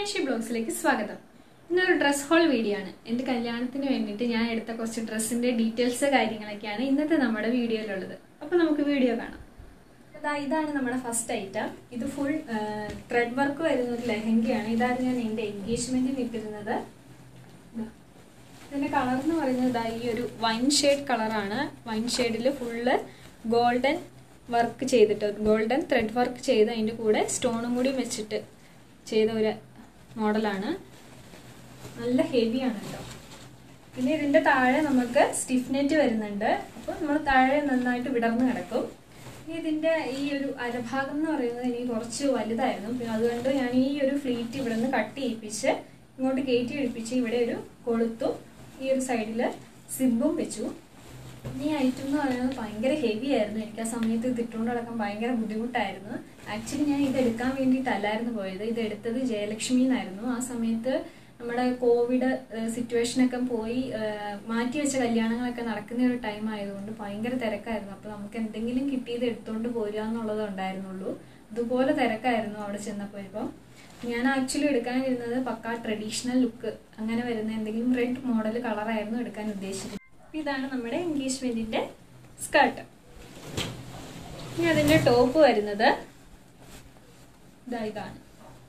മീനാക്ഷി ബ്ലോഗ്സിലേക്ക് സ്വാഗതം ഇന്നൊരു dress whole video ആണ് എൻ്റെ കല്യാണത്തിന് വേണ്ടിയിട്ട് ഞാൻ എടുത്ത കുറച്ച് ഡ്രസ്സിന്റെ ഡീറ്റെയിൽസ് കാര്യങ്ങളൊക്കെയാണ് ഇന്നത്തെ നമ്മുടെ വീഡിയോയിലുള്ളത് അപ്പോൾ നമുക്ക് വീഡിയോ കാണാം ഇതാ ഇതാണ് നമ്മുടെ ഫസ്റ്റ് ഐറ്റം ഇത് ഫുൾ ത്രെഡ് വർക്ക് വരുന്ന ഒരു ലെഹങ്കയാണ് ഇതാണ് ഞാൻ എൻ്റെ എൻഗേജ്മെന്റിന് ഇട്ടിരുന്നത് ഇതാ. ഇതിന്റെ കളർ എന്ന് പറയുന്നത് ഇതാ ഈ ഒരു വൈൻ ഷെയ്ഡ് കളറാണ് വൈൻ ഷെയ്ഡിൽ ഫുള്ള് ഗോൾഡൻ വർക്ക് ചെയ്തിട്ട് ഗോൾഡൻ ത്രെഡ് വർക്ക് ചെയ്ത് അതിൻ്റെ കൂടെ സ്റ്റോണും കൂടി വെച്ചിട്ട് ചെയ്ത ഒരു മോഡലാണ് നല്ല ഹെവിയാണ് കേട്ടോ പിന്നെ ഇതിന്റെ താഴെ നമുക്ക് സ്റ്റിഫ് നെറ്റ് വരുന്നുണ്ട് അപ്പോൾ നമ്മൾ താഴെ നന്നായിട്ട് വിടർന്ന് കിടക്കും ഇനി ഇതിന്റെ ഈ ഒരു അരഭാഗം എന്ന് പറയുന്നത് എനിക്ക് കുറച്ച് വലുതായിരുന്നു പിന്നെ അതുകൊണ്ട് ഞാൻ ഈ ഒരു ഫ്ലീറ്റ് ഇവിടെ നിന്ന് കട്ട് ചെയ്യിപ്പിച്ച് ഇങ്ങോട്ട് കയറ്റി പിടിപ്പിച്ച് ഇവിടെ ഒരു കൊളുത്തും ഈ ഒരു സൈഡിൽ സിബും വെച്ചു ഈ ഐറ്റം എന്ന് പറയുന്നത് ഭയങ്കര ഹെവി ആയിരുന്നു എനിക്ക് ആ സമയത്ത് ഇത് ഇട്ടുകൊണ്ട് നടക്കാൻ ഭയങ്കര ബുദ്ധിമുട്ടായിരുന്നു ആക്ച്വലി ഞാൻ ഇത് എടുക്കാൻ വേണ്ടിയിട്ടല്ലായിരുന്നു പോയത് ഇത് എടുത്തത് ജയലക്ഷ്മി എന്നായിരുന്നു ആ സമയത്ത് നമ്മുടെ കോവിഡ് സിറ്റുവേഷനൊക്കെ പോയി മാറ്റി വെച്ച കല്യാണങ്ങളൊക്കെ നടക്കുന്ന ഒരു ടൈം ആയതുകൊണ്ട് ഭയങ്കര തിരക്കായിരുന്നു അപ്പോൾ നമുക്ക് എന്തെങ്കിലും കിട്ടിയത് എടുത്തുകൊണ്ട് പോരുക എന്നുള്ളത് ഉണ്ടായിരുന്നുള്ളൂ ഇതുപോലെ തിരക്കായിരുന്നു അവിടെ ചെന്നപ്പോൾ ഇപ്പം ഞാൻ ആക്ച്വലി എടുക്കാനിരുന്നത് പക്ക ട്രഡീഷണൽ ലുക്ക് അങ്ങനെ വരുന്ന എന്തെങ്കിലും റെഡ് മോഡൽ കളറായിരുന്നു എടുക്കാൻ ഉദ്ദേശിച്ചത് ഇതാണ് നമ്മുടെ എൻഗേജ്മെന്റിന്റെ സ്കർട്ട് ഇനി അതിന്റെ ടോപ്പ് വരുന്നത് ഇതാ ഇതാണ്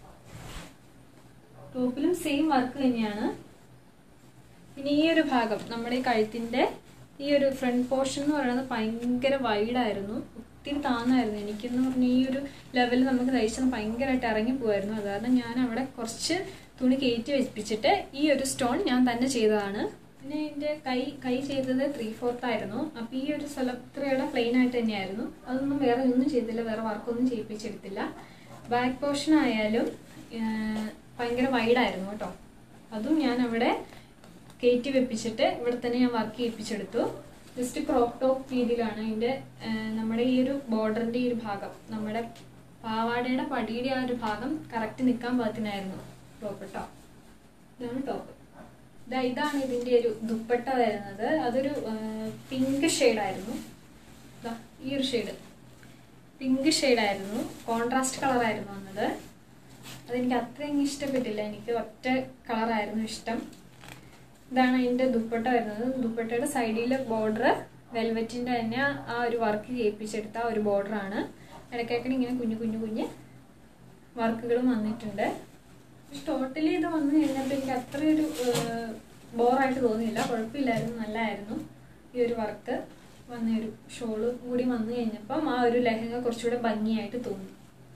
ടോപ്പിലും സെയിം വർക്ക് തന്നെയാണ് പിന്നെ ഈ ഒരു ഭാഗം നമ്മുടെ ഈ കഴുത്തിന്റെ ഈ ഒരു ഫ്രണ്ട് പോർഷൻ എന്ന് പറയുന്നത് ഭയങ്കര വൈഡായിരുന്നു ഒത്തിരി താന്നായിരുന്നു എനിക്കെന്ന് പറഞ്ഞാൽ ഈ ഒരു ലെവലിൽ നമുക്ക് തയ്ച്ചത് ഭയങ്കരമായിട്ട് ഇറങ്ങി പോവായിരുന്നു അത് കാരണം ഞാൻ അവിടെ കുറച്ച് തുണി കയറ്റി വെപ്പിച്ചിട്ട് ഈ ഒരു സ്റ്റോൺ ഞാൻ തന്നെ ചെയ്തതാണ് പിന്നെ എൻ്റെ കൈ കൈ ചെയ്തത് ത്രീ ഫോർത്ത് ആയിരുന്നു അപ്പം ഈ ഒരു സ്ഥലം ഇത്രയുടെ പ്ലെയിൻ ആയിട്ട് തന്നെയായിരുന്നു അതൊന്നും വേറെ ഒന്നും ചെയ്തില്ല വേറെ വർക്കൊന്നും ചെയ്യിപ്പിച്ചെടുത്തില്ല ബാക്ക് പോർഷൻ ആയാലും ഭയങ്കര വൈഡായിരുന്നു കേട്ടോ അതും ഞാൻ അവിടെ കയറ്റി വെപ്പിച്ചിട്ട് ഇവിടെ തന്നെ ഞാൻ വർക്ക് ചെയ്യിപ്പിച്ചെടുത്തു ജസ്റ്റ് ക്രോപ്പ് ടോപ്പ് രീതിയിലാണ് അതിൻ്റെ നമ്മുടെ ഈ ഒരു ബോർഡറിൻ്റെ ഈ ഒരു ഭാഗം നമ്മുടെ പാവാടയുടെ പടിയുടെ ആ ഒരു ഭാഗം കറക്റ്റ് നിൽക്കാൻ പാകത്തിനായിരുന്നു ടോപ്പ് കേട്ടോ ഇതാണ് ടോപ്പ് ഇതാ ഇതാണ് ഇതിൻ്റെ ഒരു ദുപ്പട്ട വരുന്നത് അതൊരു പിങ്ക് ഷെയ്ഡായിരുന്നു ഇതാ ഈ ഒരു ഷെയ്ഡ് പിങ്ക് ഷെയ്ഡായിരുന്നു കോൺട്രാസ്റ്റ് കളറായിരുന്നു വന്നത് അതെനിക്ക് അത്രയും ഇഷ്ടപ്പെട്ടില്ല എനിക്ക് ഒറ്റ കളറായിരുന്നു ഇഷ്ടം ഇതാണ് അതിൻ്റെ ദുപ്പട്ട വരുന്നത് ദുപ്പട്ടയുടെ സൈഡിലെ ബോർഡർ വെൽവെറ്റിൻ്റെ തന്നെ ആ ഒരു വർക്ക് ചെയ്യിപ്പിച്ചെടുത്ത ഒരു ബോർഡറാണ് ഇടയ്ക്കൊക്കെ ഇങ്ങനെ കുഞ്ഞു കുഞ്ഞു കുഞ്ഞ് വർക്കുകളും വന്നിട്ടുണ്ട് ടോട്ടലി ഇത് വന്നു കഴിഞ്ഞപ്പോൾ എനിക്ക് അത്രയൊരു ബോറായിട്ട് തോന്നിയില്ല കുഴപ്പമില്ലായിരുന്നു നല്ലതായിരുന്നു ഈ ഒരു വർക്ക് വന്ന ഒരു ഷോള് കൂടി വന്നു കഴിഞ്ഞപ്പം ആ ഒരു ലഹങ്ക കുറച്ചുകൂടെ ഭംഗിയായിട്ട് തോന്നി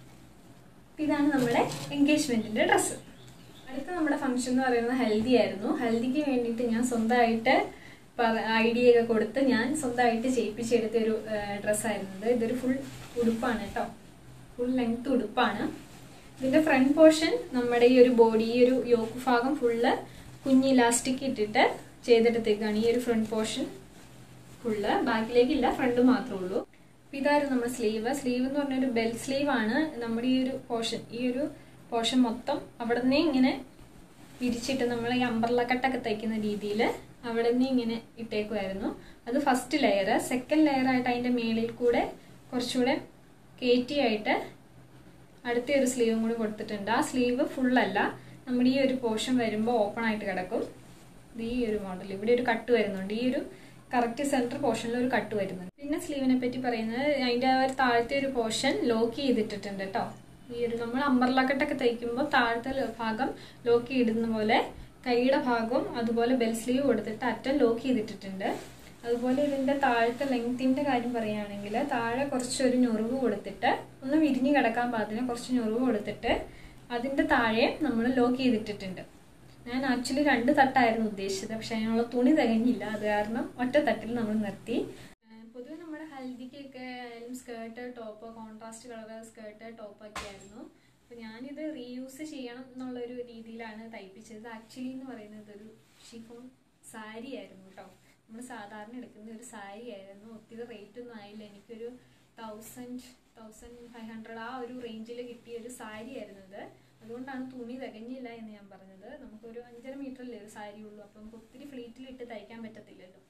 ഇതാണ് നമ്മുടെ എൻഗേജ്മെന്റിന്റെ ഡ്രസ്സ് അടുത്ത നമ്മുടെ ഫംഗ്ഷൻ എന്ന് പറയുന്നത് ഹൽദി ആയിരുന്നു ഹൽദിക്ക് വേണ്ടിയിട്ട് ഞാൻ സ്വന്തമായിട്ട് ഐഡിയ ഒക്കെ കൊടുത്ത് ഞാൻ സ്വന്തമായിട്ട് ചെയ്യിപ്പിച്ചെടുത്ത ഒരു ഡ്രസ്സായിരുന്നത് ഇതൊരു ഫുൾ ഉടുപ്പാണ് കേട്ടോ ഫുൾ ലെങ്ത് ഉടുപ്പാണ് ഇതിന്റെ ഫ്രണ്ട് പോർഷൻ നമ്മുടെ ഈ ഒരു ബോഡി ഈ ഒരു യോക്ക് ഭാഗം ഫുള്ള് കുഞ്ഞ് ഇലാസ്റ്റിക് ഇട്ടിട്ട് ചെയ്തെടുത്തേക്കാണ് ഈ ഒരു ഫ്രണ്ട് പോർഷൻ ഫുള്ള് ബാക്കിലേക്കില്ല ഫ്രണ്ട് മാത്രമേ ഉള്ളൂ ഇതായിരുന്നു നമ്മുടെ സ്ലീവ് സ്ലീവ് എന്ന് പറഞ്ഞൊരു ബെൽ സ്ലീവ് ആണ് നമ്മുടെ ഈ ഒരു പോർഷൻ ഈ ഒരു പോർഷൻ മൊത്തം അവിടെ നിന്നേ ഇങ്ങനെ വിരിച്ചിട്ട് നമ്മൾ ഈ അമ്പർല കട്ടൊക്കെ തയ്ക്കുന്ന രീതിയിൽ അവിടെ നിന്ന് ഇങ്ങനെ ഇട്ടേക്കുമായിരുന്നു അത് ഫസ്റ്റ് ലെയർ സെക്കൻഡ് ലെയർ ആയിട്ട് അതിൻ്റെ മേളിൽ കൂടെ കുറച്ചുകൂടെ കയറ്റിയായിട്ട് അടുത്ത ഒരു സ്ലീവും കൂടി കൊടുത്തിട്ടുണ്ട് ആ സ്ലീവ് ഫുള്ളല്ല നമ്മുടെ ഈ ഒരു പോർഷൻ വരുമ്പോൾ ഓപ്പൺ ആയിട്ട് കിടക്കും ഇത് ഈ ഒരു മോഡൽ ഇവിടെ ഒരു കട്ട് വരുന്നുണ്ട് ഈ ഒരു കറക്റ്റ് സെൻറ്റർ പോർഷനിൽ ഒരു കട്ട് വരുന്നുണ്ട് പിന്നെ സ്ലീവിനെ പറ്റി പറയുന്നത് അതിൻ്റെ ആ ഒരു താഴത്തെ ഒരു പോർഷൻ ലോക്ക് ചെയ്തിട്ടിട്ടുണ്ട് കേട്ടോ ഈ ഒരു നമ്മൾ അമ്പർലക്കട്ടൊക്കെ തയ്ക്കുമ്പോൾ താഴത്തെ ഭാഗം ലോക്ക് ചെയ്തിടുന്ന പോലെ കൈയുടെ ഭാഗവും അതുപോലെ ബെൽ സ്ലീവ് കൊടുത്തിട്ട് അറ്റം ലോക്ക് ചെയ്തിട്ടിട്ടുണ്ട് അതുപോലെ ഇതിൻ്റെ താഴത്തെ ലെങ്തിൻ്റെ കാര്യം പറയുകയാണെങ്കിൽ താഴെ കുറച്ചൊരു ഞൊറിവ് കൊടുത്തിട്ട് ഒന്ന് വിരിഞ്ഞ് കിടക്കാൻ പാകത്തിന് കുറച്ച് ഞൊറിവ് കൊടുത്തിട്ട് അതിൻ്റെ താഴെ നമ്മൾ ലോക്ക് ചെയ്തിട്ടിട്ടുണ്ട് ഞാൻ ആക്ച്വലി രണ്ട് തട്ടായിരുന്നു ഉദ്ദേശിച്ചത് പക്ഷെ അതിനുള്ള തുണി തികഞ്ഞില്ല അത് കാരണം ഒറ്റ തട്ടിൽ നമ്മൾ നിർത്തി പൊതുവെ നമ്മുടെ ഹൽദിക്കൊക്കെ ആയാലും skirt top contrast colour skirt top ഒക്കെ ആയിരുന്നു അപ്പോൾ ഞാനിത് റീയൂസ് ചെയ്യണം എന്നുള്ളൊരു രീതിയിലാണ് തയ്പ്പിച്ചത് ആക്ച്വലി എന്ന് പറയുന്നത് ഒരു ഷിഫോൺ സാരി ആയിരുന്നു കേട്ടോ നമ്മൾ സാധാരണ എടുക്കുന്ന ഒരു സാരി ആയിരുന്നു ഒത്തിരി റേറ്റ് ഒന്നും ആയില്ല എനിക്കൊരു തൗസൻഡ് തൗസൻഡ് ഫൈവ് ഹൺഡ്രഡ് ആ ഒരു റേഞ്ചിൽ കിട്ടിയ ഒരു സാരി ആയിരുന്നു ഇത് അതുകൊണ്ടാണ് തുണി തികഞ്ഞില്ല എന്ന് ഞാൻ പറഞ്ഞത് നമുക്കൊരു അഞ്ചര മീറ്ററല്ലേ ഒരു സാരി ഉള്ളൂ അപ്പം നമുക്ക് ഒത്തിരി ഫ്ലീറ്റിലിട്ട് തയ്ക്കാൻ പറ്റത്തില്ലല്ലോ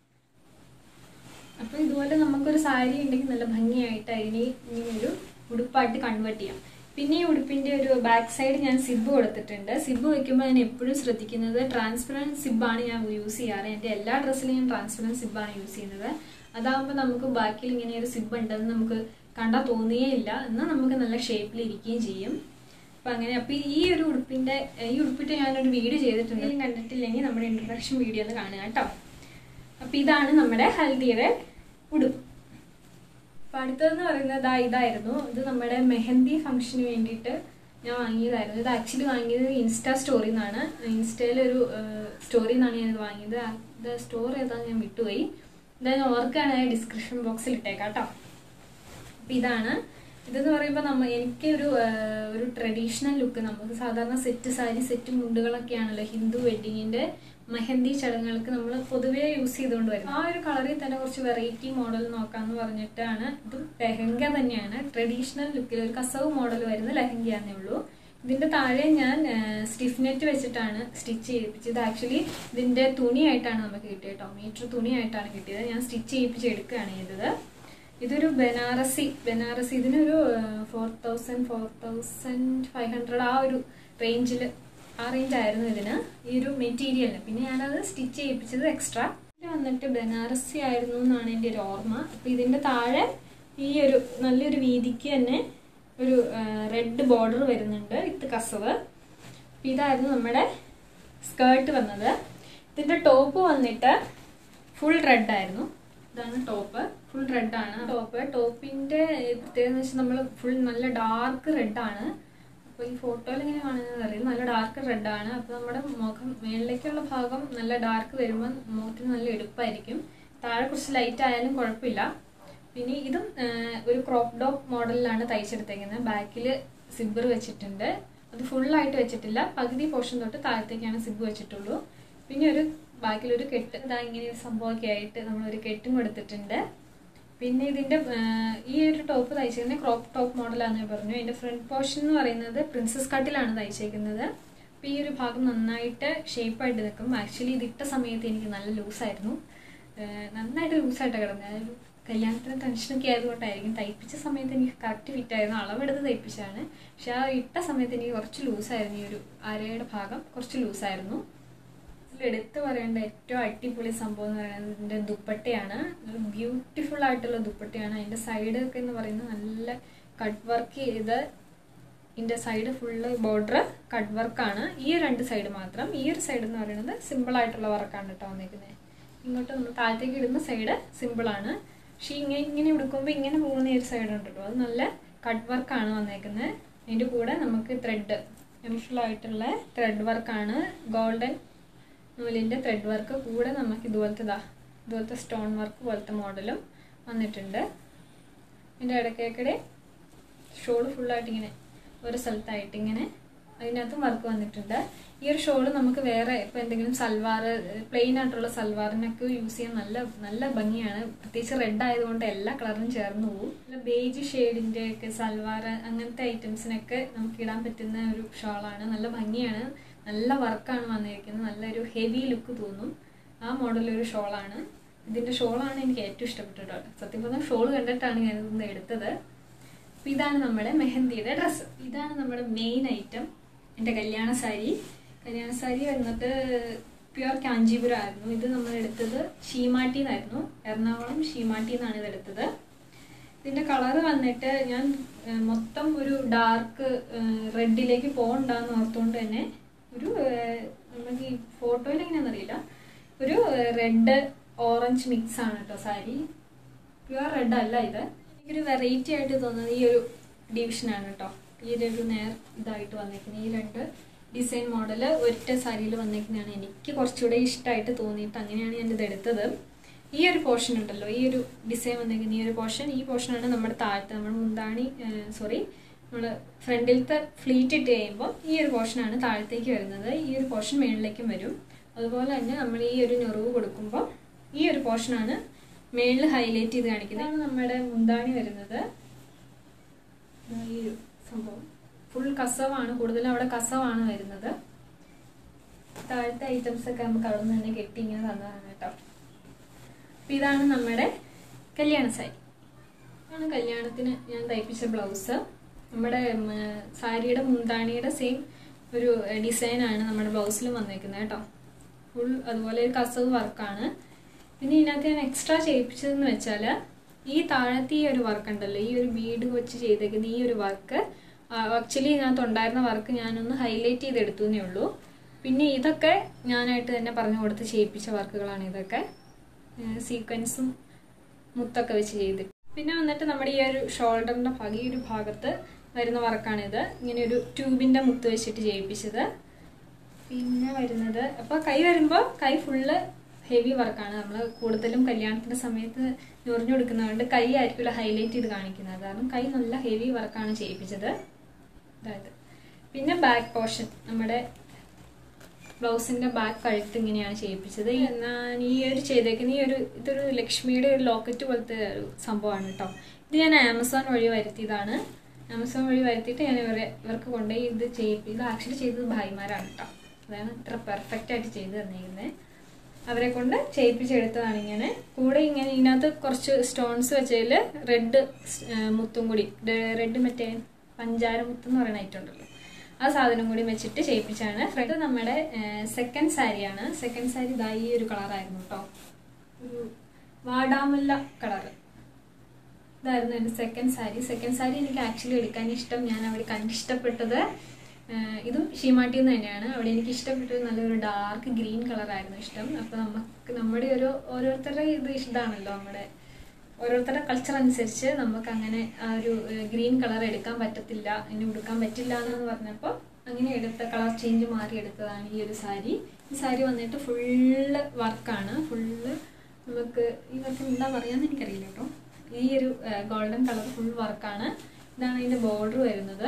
അപ്പോൾ ഇതുപോലെ നമുക്കൊരു സാരി ഉണ്ടെങ്കിൽ നല്ല ഭംഗിയായിട്ട് അതിനെ ഇങ്ങനെ ഒരു ഉടുപ്പായിട്ട് കൺവേർട്ട് ചെയ്യാം പിന്നെ ഈ ഉടുപ്പിന്റെ ഒരു ബാക്ക് സൈഡ് ഞാൻ സിബ് കൊടുത്തിട്ടുണ്ട് സിബ് വെക്കുമ്പോൾ ഞാൻ എപ്പോഴും ശ്രദ്ധിക്കുന്നത് ട്രാൻസ്പെറൻറ്റ് സിബാണ് ഞാൻ യൂസ് ചെയ്യാറ് എൻ്റെ എല്ലാ ഡ്രസ്സിലും ഞാൻ ട്രാൻസ്പെറൻറ്റ് സിബാണ് യൂസ് ചെയ്യുന്നത് അതാകുമ്പോൾ നമുക്ക് ബാക്കിൽ ഇങ്ങനെ ഒരു സിബ് ഉണ്ടെന്ന് നമുക്ക് കണ്ടാൽ തോന്നുകയേ ഇല്ല എന്നാൽ നമുക്ക് നല്ല ഷേപ്പിൽ ഇരിക്കുകയും ചെയ്യും അപ്പം അങ്ങനെ അപ്പം ഈ ഒരു ഉടുപ്പിൻ്റെ ഈ ഉടുപ്പിട്ട് ഞാനൊരു വീഡിയോ ചെയ്തിട്ടുണ്ട് ഇതിലും കണ്ടിട്ടില്ലെങ്കിൽ നമ്മുടെ ഇൻട്രൊഡക്ഷൻ വീഡിയോ ഒന്ന് കാണുക കേട്ടോ അപ്പം ഇതാണ് നമ്മുടെ ഹൽദിയുടെ ഉടുപ്പ് അപ്പം അടുത്തതെന്ന് പറയുന്നത് ദാ ഇതായിരുന്നു ഇത് നമ്മുടെ മെഹന്തി ഫംഗ്ഷന് വേണ്ടിയിട്ട് ഞാൻ വാങ്ങിയതായിരുന്നു ഇത് ആക്ച്വലി വാങ്ങിയത് ഇൻസ്റ്റാ സ്റ്റോറിൽ നിന്നാണ് ഇൻസ്റ്റയിലൊരു സ്റ്റോറിയിൽ നിന്നാണ് ഞാനിത് വാങ്ങിയത് ഇത് സ്റ്റോർ ഏതാന്ന് ഞാൻ വിട്ടുപോയി എന്തായാലും ഓർക്കാണെങ്കിൽ ഡിസ്ക്രിപ്ഷൻ ബോക്സിൽ ഇട്ടേക്കാം കേട്ടോ അപ്പം ഇതാണ് ഇതെന്ന് പറയുമ്പോൾ നമ്മ എനിക്ക് ഒരു ഒരു ട്രഡീഷണൽ ലുക്ക് നമുക്ക് സാധാരണ സെറ്റ് സാരി സെറ്റ് മുണ്ടുകളൊക്കെയാണല്ലോ ഹിന്ദു വെഡിങ്ങിന്റെ മെഹന്തി ചടങ്ങുകൾക്ക് നമ്മൾ പൊതുവേ യൂസ് ചെയ്തുകൊണ്ട് വരും ആ ഒരു കളറിൽ തന്നെ കുറച്ച് വെറൈറ്റി മോഡൽ നോക്കാന്ന് പറഞ്ഞിട്ടാണ് ഇത് ലെഹങ്ക തന്നെയാണ് ട്രഡീഷണൽ ലുക്കിൽ ഒരു കസവ് മോഡൽ വരുന്ന ലെഹങ്കയാന്നേ ഉള്ളൂ ഇതിന്റെ താഴെ ഞാൻ സ്റ്റിഫ് നെറ്റ് വെച്ചിട്ടാണ് സ്റ്റിച്ച് ചെയ്യിപ്പിച്ചത് ആക്ച്വലി ഇതിന്റെ തുണിയായിട്ടാണ് നമുക്ക് കിട്ടിയത് കേട്ടോ മീറ്റർ തുണിയായിട്ടാണ് കിട്ടിയത് ഞാൻ സ്റ്റിച്ച് ചെയ്യിപ്പിച്ച് എടുക്കുകയാണ് ചെയ്തത് ഇതൊരു ബനാറസി ബനാറസി ഇതിനൊരു four thousand four thousand five hundred ആ ഒരു റേഞ്ചിൽ ആ റേഞ്ച് ആയിരുന്നു ഇതിന് ഈ ഒരു മെറ്റീരിയലിന് പിന്നെ ഞാനത് സ്റ്റിച്ച് ചെയ്യിപ്പിച്ചത് എക്സ്ട്രാ വന്നിട്ട് ബനാറസി ആയിരുന്നു എന്നാണ് എൻ്റെ ഒരു ഓർമ്മ അപ്പം ഇതിൻ്റെ താഴെ ഈ ഒരു നല്ലൊരു വീതിക്ക് തന്നെ ഒരു റെഡ് ബോർഡർ വരുന്നുണ്ട് ഇത് കസവ് ഇതായിരുന്നു നമ്മുടെ സ്കേർട്ട് വന്നത് ഇതിൻ്റെ ടോപ്പ് വന്നിട്ട് ഫുൾ റെഡ് ആയിരുന്നു ഇതാണ് ടോപ്പ് ഫുൾ റെഡ് ആണ് ടോപ്പ് ടോപ്പിന്റെ പ്രത്യേകത എന്ന് വെച്ചാൽ നമ്മൾ ഫുൾ നല്ല ഡാർക്ക് റെഡ് ആണ് അപ്പോൾ ഈ ഫോട്ടോയിൽ ഇങ്ങനെ കാണുന്നത് അറിയാം നല്ല ഡാർക്ക് റെഡ് ആണ് അപ്പോൾ നമ്മുടെ മുഖം മേളിലേക്കുള്ള ഭാഗം നല്ല ഡാർക്ക് വരുമ്പോൾ മുഖത്തിന് നല്ല എടുപ്പായിരിക്കും താഴെ കുറച്ച് ലൈറ്റ് ആയാലും കുഴപ്പമില്ല പിന്നെ ഇതും ഒരു ക്രോപ്പ് ഡോപ്പ് മോഡലിലാണ് തയ്ച്ചെടുത്തേക്കുന്നത് ബാക്കിൽ സിബ്ബർ വെച്ചിട്ടുണ്ട് അത് ഫുള്ളായിട്ട് വെച്ചിട്ടില്ല പകുതി പോർഷൻ തൊട്ട് താഴത്തേക്കാണ് സിബ് വെച്ചിട്ടുള്ളൂ പിന്നെ ഒരു ബാക്കിലൊരു കെട്ട് ഇതാ ഇങ്ങനെ ഒരു സംഭവമൊക്കെ ആയിട്ട് നമ്മളൊരു കെട്ടും കൊടുത്തിട്ടുണ്ട് പിന്നെ ഇതിന്റെ ഈ ഒരു ടോപ്പ് തയ്ച്ചിരിക്കുന്നത് ക്രോപ്പ് ടോപ്പ് മോഡലാണെന്ന് പറഞ്ഞു അതിന്റെ ഫ്രണ്ട് പോർഷൻ എന്ന് പറയുന്നത് പ്രിൻസസ് കട്ടിലാണ് തയ്ച്ചേക്കുന്നത് അപ്പോൾ ഈ ഒരു ഭാഗം നന്നായിട്ട് ഷേപ്പായിട്ട് നിൽക്കും ആക്ച്വലി ഇത് ഇട്ട സമയത്ത് എനിക്ക് നല്ല ലൂസായിരുന്നു നന്നായിട്ട് ലൂസായിട്ട് കിടന്നത് ഒരു കല്യാണത്തിന് ടെൻഷനൊക്കെ ആയതുകൊണ്ടായിരിക്കും തയ്പ്പിച്ച സമയത്ത് എനിക്ക് കറക്റ്റ് ഫിറ്റ് ആയിരുന്നു അളവെടുത്ത് തയ്പ്പിച്ചാണ് പക്ഷെ ആ ഇട്ട സമയത്ത് എനിക്ക് കുറച്ച് ലൂസായിരുന്നു ഈ ഒരു അരയുടെ ഭാഗം കുറച്ച് ലൂസായിരുന്നു എടുത്തു പറയേണ്ട ഏറ്റവും അടിപൊളി സംഭവം എന്ന് പറയുന്നത് ഇതിൻ്റെ ദുപ്പട്ടയാണ് ബ്യൂട്ടിഫുൾ ആയിട്ടുള്ള ദുപ്പട്ടയാണ് അതിൻ്റെ സൈഡ് ഒക്കെ എന്ന് പറയുന്നത് നല്ല കട്ട് വർക്ക് ചെയ്ത് ഇതിൻ്റെ സൈഡ് ഫുള്ള് ബോർഡർ കട്ട് വർക്കാണ് ഈ രണ്ട് സൈഡ് മാത്രം ഈ ഒരു സൈഡ് എന്ന് പറയുന്നത് സിമ്പിൾ ആയിട്ടുള്ള വർക്കാണ് കേട്ടോ വന്നിരിക്കുന്നത് ഇങ്ങോട്ട് നമ്മൾ താഴത്തേക്ക് ഇടുന്ന സൈഡ് സിമ്പിളാണ് പക്ഷേ ഇങ്ങനെ ഇങ്ങനെ ഉടുക്കുമ്പോൾ ഇങ്ങനെ പോകുന്ന ഈ ഒരു സൈഡ് ഉണ്ട് കേട്ടോ അത് നല്ല കട്ട് വർക്കാണ് വന്നേക്കുന്നത് അതിൻ്റെ കൂടെ നമുക്ക് ത്രെഡ് യൂഷ്വൽ ആയിട്ടുള്ള ത്രെഡ് വർക്കാണ് ഗോൾഡൻ നൂലിൻ്റെ ത്രെഡ് വർക്ക് കൂടെ നമുക്ക് ഇതുപോലത്തെ ഇതാ ഇതുപോലത്തെ സ്റ്റോൺ വർക്ക് പോലത്തെ മോഡലും വന്നിട്ടുണ്ട് ഇതിൻ്റെ ഇടയ്ക്കേക്കടെ ഷോൾ ഫുള്ളായിട്ട് ഇങ്ങനെ ഒരു സ്ഥലത്തായിട്ട് ഇങ്ങനെ അതിനകത്തും വർക്ക് വന്നിട്ടുണ്ട് ഈ ഒരു ഷോൾ നമുക്ക് വേറെ ഇപ്പോൾ എന്തെങ്കിലും സൽവാർ പ്ലെയിൻ ആയിട്ടുള്ള സൽവാറിനൊക്കെ യൂസ് ചെയ്യാൻ നല്ല നല്ല ഭംഗിയാണ് പ്രത്യേകിച്ച് റെഡ് ആയതുകൊണ്ട് എല്ലാ കളറും ചേർന്ന് പോകും നല്ല ബേജ് ഷെയ്ഡിൻ്റെ ഒക്കെ സൽവാർ അങ്ങനത്തെ ഐറ്റംസിനൊക്കെ നമുക്ക് ഇടാൻ പറ്റുന്ന ഒരു ഷോളാണ് നല്ല ഭംഗിയാണ് നല്ല വർക്കാണ് വന്നിരിക്കുന്നത് നല്ലൊരു ഹെവി ലുക്ക് തോന്നും ആ മോഡൽ ഒരു ഷോളാണ് ഇതിൻ്റെ ഷോളാണ് എനിക്ക് ഏറ്റവും ഇഷ്ടപ്പെട്ടത് സത്യം പറഞ്ഞാൽ ഷോൾ കണ്ടിട്ടാണ് ഞാൻ ഇതൊന്ന് എടുത്തത് അപ്പം ഇതാണ് നമ്മുടെ മെഹന്തിയുടെ ഡ്രസ്സ് ഇതാണ് നമ്മുടെ മെയിൻ ഐറ്റം എൻ്റെ കല്യാണ സാരി കല്യാണ സാരി വന്നിട്ട് പ്യുവർ കാഞ്ചീപുരം ആയിരുന്നു ഇത് നമ്മൾ എടുത്തത് ഷീമാട്ടി എന്നായിരുന്നു എറണാകുളം ഷീമാട്ടി എന്നാണ് ഇത് എടുത്തത് ഇതിൻ്റെ കളർ വന്നിട്ട് ഞാൻ മൊത്തം ഒരു ഡാർക്ക് റെഡിലേക്ക് പോകണ്ടെന്ന് ഓർത്തുകൊണ്ട് തന്നെ ഒരു നമുക്ക് ഈ ഫോട്ടോയിൽ എങ്ങനെയാണെന്നറിയില്ല ഒരു റെഡ് ഓറഞ്ച് മിക്സ് ആണ് കേട്ടോ സാരി പ്യുവർ റെഡ് അല്ല ഇത് എനിക്കൊരു വെറൈറ്റി ആയിട്ട് തോന്നുന്നത് ഈ ഒരു ഡിവിഷനാണ് കേട്ടോ ഈ ഒരു നേർ ഇതായിട്ട് വന്നേക്കുന്നത് ഈ രണ്ട് ഡിസൈൻ മോഡൽ ഒറ്റ സാരിയിൽ വന്നേക്കുന്നതാണ് എനിക്ക് കുറച്ചുകൂടെ ഇഷ്ടമായിട്ട് തോന്നിയിട്ട് അങ്ങനെയാണ് ഞാൻ ഇത് എടുത്തത് ഈ ഒരു പോർഷൻ ഉണ്ടല്ലോ ഈ ഒരു ഡിസൈൻ വന്നേക്കുന്ന ഈ ഒരു പോർഷൻ ഈ പോർഷനാണ് നമ്മുടെ താഴത്ത് നമ്മുടെ മുന്താണി സോറി നമ്മൾ ഫ്രണ്ടിലത്തെ ഫ്ലീറ്റ് ഇട്ട് കഴിയുമ്പോൾ ഈ ഒരു പോർഷനാണ് താഴത്തേക്ക് വരുന്നത് ഈ ഒരു പോർഷൻ മേളിലേക്കും വരും അതുപോലെ തന്നെ നമ്മൾ ഈ ഒരു ഞെറിവ് കൊടുക്കുമ്പോൾ ഈ ഒരു പോർഷനാണ് മേളിൽ ഹൈലൈറ്റ് ചെയ്ത് കാണിക്കുന്നത് ഇതാണ് നമ്മുടെ മുന്താണി വരുന്നത് ഈ ഒരു സംഭവം ഫുൾ കസവാണ് കൂടുതലും അവിടെ കസവാണ് വരുന്നത് താഴത്തെ ഐറ്റംസ് ഒക്കെ നമുക്ക് അവിടെ നിന്ന് തന്നെ കെട്ടി ഇങ്ങനെ തന്നതാണ് കേട്ടോ അപ്പം ഇതാണ് നമ്മുടെ കല്യാണ സാരി ഇതാണ് കല്യാണത്തിന് ഞാൻ തയ്പ്പിച്ച ബ്ലൗസ് നമ്മുടെ ഉം, സാരിയുടെ മുന്താണിയുടെ സെയിം ഒരു ഡിസൈനാണ് നമ്മുടെ ബ്ലൗസിലും വന്നേക്കുന്നത് കേട്ടോ ഫുൾ അതുപോലെ ഒരു കസവ് വർക്കാണ് പിന്നെ ഇതിനകത്ത് ഞാൻ എക്സ്ട്രാ ചെയ്യിപ്പിച്ചതെന്ന് വെച്ചാൽ ഈ താഴത്തെ ഈ ഒരു വർക്ക് ഉണ്ടല്ലോ ഈ ഒരു ബീഡ് വെച്ച് ചെയ്തേക്കുന്ന ഈ ഒരു വർക്ക് ആക്ച്വലി ഇതിനകത്ത് ഉണ്ടായിരുന്ന വർക്ക് ഞാനൊന്ന് ഹൈലൈറ്റ് ചെയ്തെടുത്തു എന്നേ ഉള്ളൂ പിന്നെ ഇതൊക്കെ ഞാനായിട്ട് തന്നെ പറഞ്ഞു കൊടുത്ത് ചെയ്യിപ്പിച്ച വർക്കുകളാണ് ഇതൊക്കെ സീക്വൻസും മുത്തൊക്കെ വെച്ച് ചെയ്തിട്ട് പിന്നെ വന്നിട്ട് നമ്മുടെ ഈ ഒരു ഷോൾഡറിന്റെ ഭാഗം ഈ ഒരു ഭാഗത്ത് വരുന്ന വർക്കാണിത് ഇങ്ങനെ ഒരു ട്യൂബിന്റെ മുത്ത് വെച്ചിട്ട് ചെയ്യിപ്പിച്ചത് പിന്നെ വരുന്നത് അപ്പോൾ കൈ വരുമ്പോൾ കൈ ഫുള്ള് ഹെവി വർക്കാണ് നമ്മൾ കൂടുതലും കല്യാണത്തിന്റെ സമയത്ത് ഞൊറിഞ്ഞു കൊടുക്കുന്നതുകൊണ്ട് കൈ ആയിരിക്കില്ല ഹൈലൈറ്റ് ചെയ്ത് കാണിക്കുന്നത് കാരണം കൈ നല്ല ഹെവി വർക്കാണ് ചെയ്യിപ്പിച്ചത് അതായത് പിന്നെ ബാക്ക് പോർഷൻ നമ്മുടെ ബ്ലൗസിന്റെ ബാക്ക് കഴുത്ത് ഇങ്ങനെയാണ് ചെയ്യിപ്പിച്ചത് ഞാൻ ഈ ഒരു ചെയ്തേക്കുന്ന ഈ ഒരു ഇതൊരു ലക്ഷ്മിയുടെ ഒരു ലോക്കറ്റ് പോലത്തെ ഒരു സംഭവമാണ് കേട്ടോ ഇത് ഞാൻ ആമസോൺ വഴി വരുത്തിയതാണ് ആമസോൺ വഴി വരുത്തിയിട്ട് ഞാൻ ഇവരെ ഇവർക്ക് കൊണ്ടുപോയി ഇത് ചെയ്യിപ്പി ഇത് ആക്ച്വലി ചെയ്തത് ഭായിമാരാണ് കേട്ടോ അതാണ് ഇത്ര പെർഫെക്റ്റ് ആയിട്ട് ചെയ്ത് തന്നിരിക്കുന്നത് അവരെ കൊണ്ട് ചെയ്യിപ്പിച്ചെടുത്തതാണ് ഇങ്ങനെ കൂടെ ഇങ്ങനെ ഇതിനകത്ത് കുറച്ച് സ്റ്റോൺസ് വെച്ചതിൽ റെഡ് മുത്തും കൂടി റെഡ് മറ്റേ പഞ്ചാര മുത്ത് എന്ന് പറയുന്ന ഐറ്റം ഉണ്ടല്ലോ ആ സാധനം കൂടി വെച്ചിട്ട് ചെയ്യിപ്പിച്ചാണ് ഫ്രണ്ട് നമ്മുടെ സെക്കൻഡ് സാരിയാണ് സെക്കൻഡ് സാരി ഇതാ ഈ ഒരു കളറായിരുന്നു കേട്ടോ ഒരു വാടാമുല്ല കളറ് ഇതായിരുന്നു എൻ്റെ സെക്കൻഡ് സാരി സെക്കൻഡ് സാരി എനിക്ക് ആക്ച്വലി എടുക്കാൻ ഇഷ്ടം ഞാൻ അവിടെ കണ്ടിഷ്ടപ്പെട്ടത് ആഹ് ഇതും ഷീമാട്ടിയിൽ നിന്ന് തന്നെയാണ് അവിടെ എനിക്ക് ഇഷ്ടപ്പെട്ടത് നല്ലൊരു ഡാർക്ക് ഗ്രീൻ കളറായിരുന്നു ഇഷ്ടം അപ്പോൾ നമുക്ക് നമ്മുടെ ഒരു ഓരോരുത്തരുടെ ഇത് ഇഷ്ടമാണല്ലോ നമ്മുടെ ഓരോരുത്തരുടെ കൾച്ചർ അനുസരിച്ച് നമുക്ക് അങ്ങനെ ആ ഒരു ഗ്രീൻ കളർ എടുക്കാൻ പറ്റത്തില്ല ഇനി ഉടുക്കാൻ പറ്റില്ല എന്ന് പറഞ്ഞപ്പോൾ അങ്ങനെ എടുത്ത കളർ ചേഞ്ച് മാറി എടുത്തതാണ് ഈ ഒരു സാരി ഈ സാരി വന്നിട്ട് ഫുള്ള് വർക്കാണ് ഫുള്ള് നമുക്ക് ഈ വർക്ക് എന്താ പറയാന്ന് എനിക്കറിയില്ല കേട്ടോ ഈ ഒരു ഗോൾഡൻ കളർ ഫുൾ വർക്കാണ് ഇതാണ് ഇതിന്റെ ബോർഡർ വരുന്നത്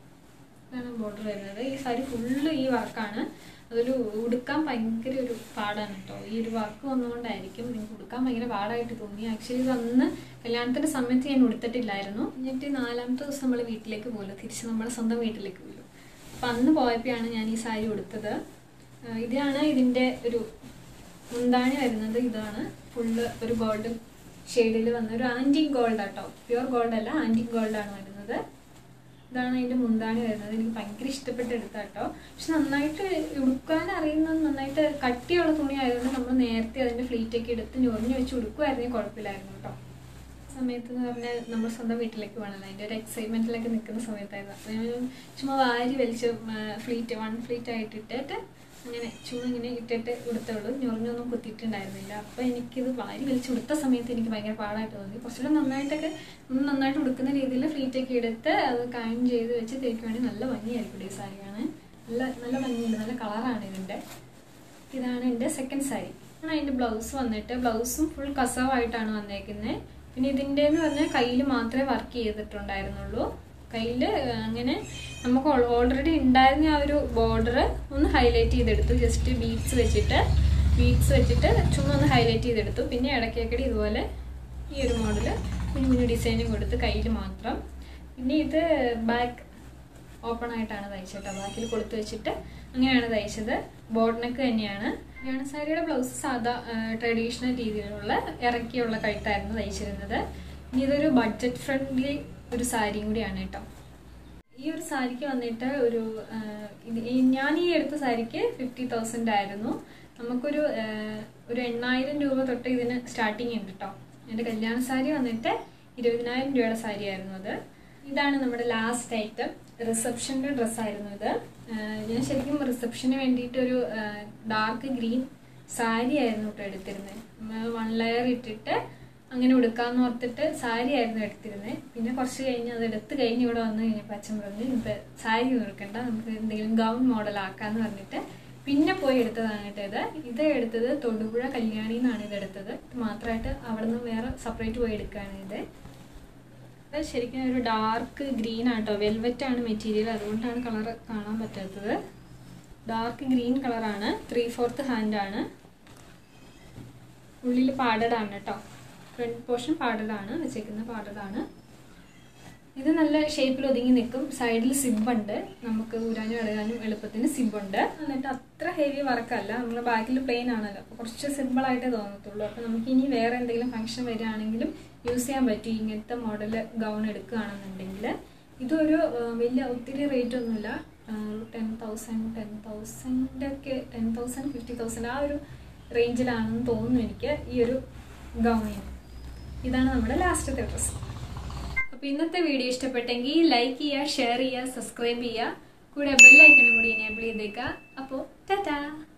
ഇതാണ് ബോർഡർ വരുന്നത് ഈ സാരി ഫുള്ള് ഈ വർക്കാണ് അതൊരു ഉടുക്കാൻ ഭയങ്കര ഒരു പാടാണ് കേട്ടോ ഈ ഒരു വർക്ക് വന്നുകൊണ്ടായിരിക്കും എനിക്ക് ഉടുക്കാൻ ഭയങ്കര പാടായിട്ട് തോന്നി ആക്ച്വലി ഇത് അന്ന് കല്യാണത്തിന്റെ സമയത്ത് ഞാൻ ഉടുത്തിട്ടില്ലായിരുന്നു എന്നിട്ട് നാലാമത്തെ ദിവസം നമ്മൾ വീട്ടിലേക്ക് പോലും തിരിച്ച് നമ്മുടെ സ്വന്തം വീട്ടിലേക്ക് പോലും അപ്പം അന്ന് പോയപ്പോഴാണ് ഞാൻ ഈ സാരി ഉടുത്തത് ആ, ഇതാണ് ഇതിന്റെ ഒരു മുന്താണി വരുന്നത് ഇതാണ് ഫുള്ള് ഒരു ഗോൾഡൻ ഷെയ്ഡിൽ വന്ന ഒരു ആന്റിക് ഗോൾഡ് ആട്ടോ പ്യുവർ ഗോൾഡ് അല്ല ആന്റിക് ഗോൾഡ് ആണ് വരുന്നത് ഇതാണ് അതിന്റെ മുന്താണി വരുന്നത് എനിക്ക് ഭയങ്കര ഇഷ്ടപ്പെട്ട് എടുത്ത കേട്ടോ പക്ഷെ നന്നായിട്ട് ഉടുക്കാൻ അറിയുന്നത് നന്നായിട്ട് കട്ടിയുള്ള തുണി ആയതുകൊണ്ട് നമ്മൾ നേരത്തെ അതിന്റെ ഫ്ലീറ്റ് ഒക്കെ എടുത്ത് ഞൊറിഞ്ഞു വെച്ച് ഉടുക്കുമായിരുന്നെങ്കിൽ കുഴപ്പമില്ലായിരുന്നു കേട്ടോ സമയത്ത് എന്ന് പറഞ്ഞാൽ നമ്മൾ സ്വന്തം വീട്ടിലേക്ക് പോകണല്ലോ അതിന്റെ ഒരു എക്സൈറ്റ്മെന്റിലൊക്കെ നിൽക്കുന്ന സമയത്തായിരുന്നു അപ്പോൾ ഞാൻ ചുമ്മാ വാരി വലിച്ച് ഫ്ലീറ്റ് വൺ ഫ്ലീറ്റ് ആയിട്ട് ഇട്ടിട്ട് അങ്ങനെ ചുമ്മാ ഇങ്ങനെ ഇട്ടിട്ട് ഉടുത്തുള്ളൂ ഞൊറിഞ്ഞൊന്നും കുത്തിയിട്ടുണ്ടായിരുന്നില്ല അപ്പോൾ എനിക്കിത് വാരി വലിച്ച് ഉടുത്ത സമയത്ത് എനിക്ക് ഭയങ്കര പാടായിട്ട് തോന്നി കുറച്ചുകൂടെ നന്നായിട്ടൊക്കെ ഒന്ന് നന്നായിട്ട് ഉടുക്കുന്ന രീതിയിൽ ഫ്ലീറ്റ് ഒക്കെ എടുത്ത് അത് കായം ചെയ്ത് വെച്ച് തേക്കുവാണെങ്കിൽ നല്ല ഭംഗിയായിരിക്കും ഈ സാരിയാണ് നല്ല നല്ല ഭംഗിയുണ്ട് നല്ല കളറാണ് ഇതിൻ്റെ ഇതാണ് എൻ്റെ സെക്കൻഡ് സാരി ആണ് അതിൻ്റെ ബ്ലൗസ് വന്നിട്ട് ബ്ലൗസും ഫുൾ കസവായിട്ടാണ് വന്നേക്കുന്നത് പിന്നെ ഇതിൻ്റെ എന്ന് പറഞ്ഞാൽ കയ്യിൽ മാത്രമേ വർക്ക് ചെയ്തിട്ടുണ്ടായിരുന്നുള്ളൂ കയ്യിൽ അങ്ങനെ നമുക്ക് ഓൾറെഡി ഉണ്ടായിരുന്ന ആ ഒരു ബോർഡർ ഒന്ന് ഹൈലൈറ്റ് ചെയ്തെടുത്തു ജസ്റ്റ് ബീഡ്സ് വെച്ചിട്ട് ബീഡ്സ് വെച്ചിട്ട് ചുമ്മാ ഒന്ന് ഹൈലൈറ്റ് ചെയ്തെടുത്തു പിന്നെ ഇടയ്ക്കിടയ്ക്ക് ഇതുപോലെ ഈ ഒരു മോഡൽ കുഞ്ഞു കുഞ്ഞു ഡിസൈനും കൊടുത്ത് കയ്യിൽ മാത്രം പിന്നെ ഇത് ബാക്ക് ഓപ്പൺ ആയിട്ടാണ് തയ്ച്ചത് കേട്ടോ ബാക്കിൽ കൊടുത്തു വെച്ചിട്ട് അങ്ങനെയാണ് തയ്ച്ചത് ബോർഡ് നെക്ക് തന്നെയാണ് കല്യാണ സാരിയുടെ ബ്ലൗസ് സാധാ ട്രഡീഷണൽ രീതിയിലുള്ള ഇറക്കിയുള്ള കഴുത്തായിരുന്നു തയ്ച്ചിരുന്നത് ഇനി ഇതൊരു ബഡ്ജറ്റ് ഫ്രണ്ട്ലി ഒരു സാരിയും കൂടിയാണ് കേട്ടോ ഈ ഒരു സാരിക്ക് വന്നിട്ട് ഒരു ആ, ഇത് ഈ- ഞാൻ ഈ എടുത്ത സാരിക്ക് ഫിഫ്റ്റി തൗസൻഡ് ആയിരുന്നു നമുക്കൊരു ആ, ഒരു എണ്ണായിരം രൂപ തൊട്ട് ഇതിന് സ്റ്റാർട്ടിങ് ഉണ്ട് കേട്ടോ എൻ്റെ കല്യാണ സാരി വന്നിട്ട് ഇരുപതിനായിരം രൂപയുടെ സാരി ആയിരുന്നു അത് ഇതാണ് നമ്മുടെ ലാസ്റ്റ് ഐറ്റം റിസപ്ഷൻ്റെ ഡ്രസ്സായിരുന്നു ഇത് ആ, ഞാൻ ശരിക്കും റിസപ്ഷന് വേണ്ടിയിട്ട് ഒരു ഡാർക്ക് ഗ്രീൻ സാരി ആയിരുന്നു കേട്ടോ എടുത്തിരുന്നത് വൺ ലെയർ ഇട്ടിട്ട് അങ്ങനെ ഉടുക്കാന്ന് ഓർത്തിട്ട് സാരി ആയിരുന്നു എടുത്തിരുന്നത് പിന്നെ കുറച്ച് കഴിഞ്ഞ് അത് എടുത്ത് കഴിഞ്ഞ് ഇവിടെ വന്നു കഴിഞ്ഞപ്പോൾ അച്ഛൻ പറഞ്ഞു ഇപ്പം സാരി ഒന്നും എടുക്കണ്ട നമുക്ക് എന്തെങ്കിലും ഗൗൺ മോഡൽ ആക്കാന്ന് പറഞ്ഞിട്ട് പിന്നെ പോയി എടുത്തതാണ് കേട്ടോ ഇത് ഇത് എടുത്തത് തൊടുപുഴ കല്യാണി എന്നാണ് ഇത് എടുത്തത് ഇത് മാത്രമായിട്ട് അവിടെ നിന്ന് വേറെ സെപ്പറേറ്റ് പോയി എടുക്കുകയാണ് ഇത് ഇത് ശരിക്കും ഒരു ഡാർക്ക് ഗ്രീൻ ആട്ടോ വെൽവെറ്റ് ആണ് മെറ്റീരിയൽ അതുകൊണ്ടാണ് കളർ കാണാൻ പറ്റാത്തത് ഡാർക്ക് ഗ്രീൻ കളറാണ് ത്രീ ഫോർത്ത് ഹാൻഡ് ആണ് ഉള്ളിൽ പാഡഡ് ആണ് കേട്ടോ ഫ്രണ്ട് പോർഷൻ പാഡഡ് ആണ് വെച്ചേക്കുന്ന പാഡഡ് ആണ് ഇത് നല്ല ഷേപ്പിൽ ഒതുങ്ങി നിൽക്കും സൈഡിൽ സിബ് ഉണ്ട് നമുക്ക് ഊരാനും ഇടയാനും എളുപ്പത്തിന് സിബ് ഉണ്ട് എന്നിട്ട് അത്ര ഹെവി വർക്കല്ല നമ്മൾ ബാക്കിൽ പ്ലെയിൻ ആണല്ലോ അപ്പോൾ കുറച്ച് സിമ്പിൾ ആയിട്ടേ തോന്നത്തുള്ളൂ അപ്പോൾ നമുക്ക് ഇനി വേറെ എന്തെങ്കിലും ഫംഗ്ഷൻ വരികയാണെങ്കിലും യൂസ് ചെയ്യാൻ പറ്റും ഇങ്ങനത്തെ മോഡൽ ഗൗൺ എടുക്കുകയാണെന്നുണ്ടെങ്കിൽ ഇതൊരു ആ, വലിയ ഒത്തിരി റേറ്റ് ഒന്നുമില്ല ടെൻ തൗസൻഡ് ടെൻ തൗസൻഡ് ഒക്കെ ടെൻ തൗസൻഡ് ഫിഫ്റ്റി തൗസൻഡ് ആ ഒരു റേഞ്ചിലാണെന്ന് തോന്നുന്നു എനിക്ക് ഈ ഒരു ഗൗണിന് ഇതാണ് നമ്മുടെ ലാസ്റ്റത്തെ ഡ്രസ്സ് അപ്പോൾ ഇന്നത്തെ വീഡിയോ ഇഷ്ടപ്പെട്ടെങ്കിൽ ലൈക്ക് ചെയ്യുക ഷെയർ ചെയ്യുക സബ്സ്ക്രൈബ് ചെയ്യുക കൂടെ ബെല്ലൈക്കണും കൂടി എനേബിൾ ചെയ്തേക്കുക അപ്പോൾ ടാറ്റാ